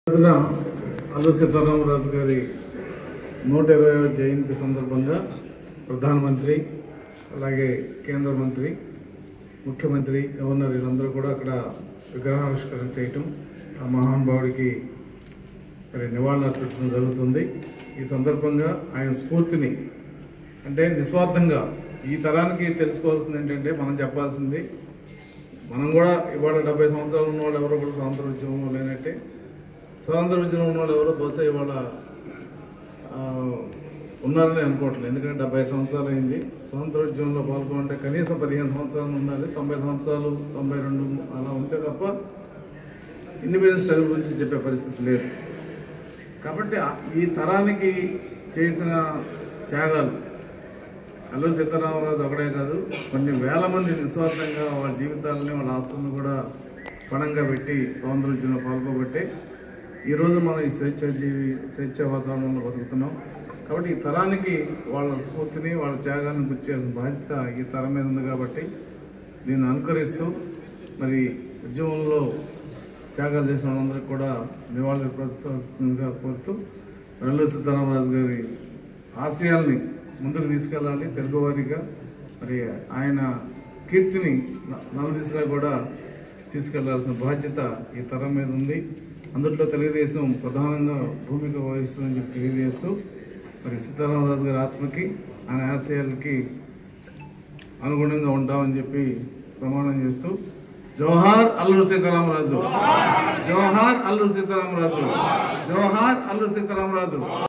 రోజున అల్లు సీతారామరాజు గారి నూట ఇరవై జయంతి సందర్భంగా ప్రధానమంత్రి అలాగే కేంద్ర మంత్రి ముఖ్యమంత్రి గవర్నర్ వీళ్ళందరూ కూడా అక్కడ విగ్రహావిష్కరణ చేయటం ఆ మహానుభావుడికి మరి నివాళులు అర్పించడం జరుగుతుంది ఈ సందర్భంగా ఆయన స్ఫూర్తిని అంటే నిస్వార్థంగా ఈ తరానికి తెలుసుకోవాల్సింది ఏంటంటే మనం చెప్పాల్సింది మనం కూడా ఇవాళ డెబ్బై సంవత్సరాలు ఉన్న వాళ్ళు ఎవరో కూడా స్వాతంత్ర ఉద్యమంలో లేనట్టే స్వాతంత్ర ఉద్యమం ఉన్న వాళ్ళు ఎవరో బహుశా ఇవాళ ఆ, ఉన్నారని అనుకోవట్లేదు ఎందుకంటే డెబ్బై సంవత్సరాలు అయింది స్వాతంత్ర ఉద్యమంలో పాల్గొంటే కనీసం పదిహేను సంవత్సరాలు ఉండాలి తొంభై సంవత్సరాలు తొంభై రెండు అలా ఉంటే తప్ప ఇండిపెండెన్స్ స్ట్రగుల్ గురించి చెప్పే పరిస్థితి లేదు కాబట్టి ఆ- ఈ తరానికి చేసిన త్యాగాలు అల్లూరి సీతారామరాజు ఒకడే కాదు కొన్ని వేల మంది నిస్వార్థంగా వాళ్ళ జీవితాలని వాళ్ళ ఆస్తులను కూడా పణంగా పెట్టి స్వాతంత్ర ఉద్యమంలో పాల్గొబట్టే ఈరోజు మనం ఈ స్వేచ్ఛ జీవి స్వేచ్ఛ వాతావరణంలో బతుకుతున్నాం కాబట్టి ఈ తరానికి వాళ్ళ స్ఫూర్తిని వాళ్ళ త్యాగాన్ని గుర్తు చేయాల్సిన బాధ్యత ఈ తరం మీద ఉంది కాబట్టి దీన్ని అనుకరిస్తూ మరి ఉద్యమంలో త్యాగాలు చేసిన వాళ్ళందరికీ కూడా నివాళులు ప్రోత్సహిస్తుందిగా కోరుతూ అల్లూరి సీతారామరాజు గారి ఆశయాల్ని ముందుకు తీసుకెళ్ళాలి తెలుగువారిగా మరి ఆయన కీర్తిని న- నలుదిశలా కూడా తీసుకెళ్లాల్సిన బాధ్యత ఈ తరం మీద ఉంది అందులో తెలుగుదేశం ప్రధానంగా భూమిక వహిస్తుందని చెప్పి తెలియజేస్తూ మరి సీతారామరాజు గారి ఆత్మకి ఆయన ఆశయాలకి అనుగుణంగా ఉంటామని చెప్పి ప్రమాణం చేస్తూ జోహార్ అల్లూరు సీతారామరాజు జోహార్ అల్లూరు సీతారామరాజు జోహార్ అల్లూరు సీతారామరాజు